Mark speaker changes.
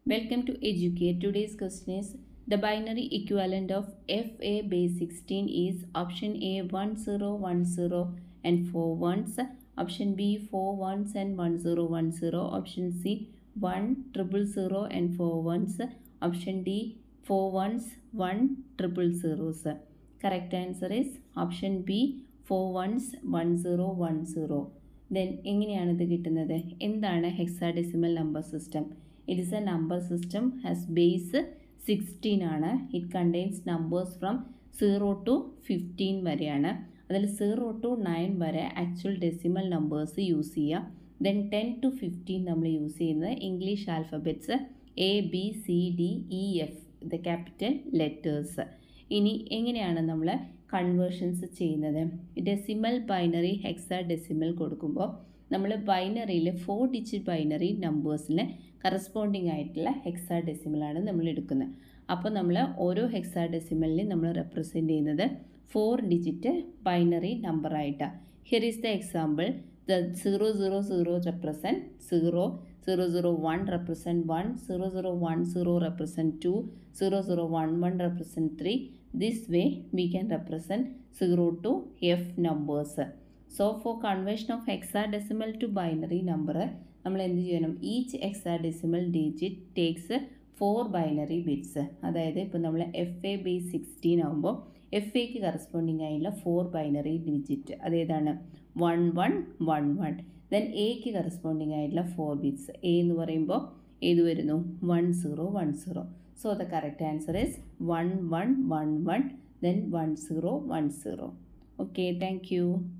Speaker 1: Welcome to Educate. Today's question is the binary equivalent of FA base 16 is option A 1010 and 4 ones, option B 4 ones and 1010, option C 1 000 and 4 ones, option D 4 ones 1 triple zeros. Correct answer is option B 4 ones 1010. Then എങ്ങനെയാണ് ഇത് കിട്ടുന്നത് എന്താണ് hexadecimal number system it is a number system has base sixteen ആണ് it contains numbers from zero to fifteen വരെയാണ് അതിൽ zero to nine വരെ actual decimal numbers use ചെയ്യുക then ten to fifteen നമ്മൾ യൂസ് ചെയ്യുന്നത് English alphabets A B C D E F the capital letters ഇനി എങ്ങനെയാണ് നമ്മൾ കൺവേർഷൻസ് ചെയ്യുന്നത് ഡെസിമൽ ബൈനറി ഹെക്സാ ഡെസിമൽ കൊടുക്കുമ്പോൾ നമ്മൾ ബൈനറിയിൽ ഫോർ ഡിജിറ്റ് ബൈനറി നമ്പേഴ്സിന് കറസ്പോണ്ടിങ് ആയിട്ടുള്ള ഹെക്സാ ഡെസിമലാണ് നമ്മൾ എടുക്കുന്നത് അപ്പോൾ നമ്മൾ ഓരോ ഹെക്സാ ഡെസിമലിനെ നമ്മൾ റെപ്രസെൻറ്റ് ചെയ്യുന്നത് ഫോർ ഡിജിറ്റ് ബൈനറി നമ്പറായിട്ടാണ് here is the example the zero zero zero represent zero zero zero one represent one zero zero one zero represent two zero zero one one represent three this way we can represent zero to F numbers so for conversion of hexadecimal to binary number നമ്മൾ എന്ത് ചെയ്യണം each hexadecimal digit takes four binary bits അതായത് ഇപ്പോൾ നമ്മൾ F A B sixteen ആകുമ്പോൾ F എക്ക് corresponding ആയിട്ടുള്ള four binary digit അതേതാണ് one one one one then എക്ക് കറസ്പോണ്ടിങ് ആയിട്ടുള്ള ഫോർ ബിറ്റ്സ് എ എന്ന് പറയുമ്പോൾ ഏത് വരുന്നു one zero one zero so the correct answer is one one one one then one zero one zero okay thank U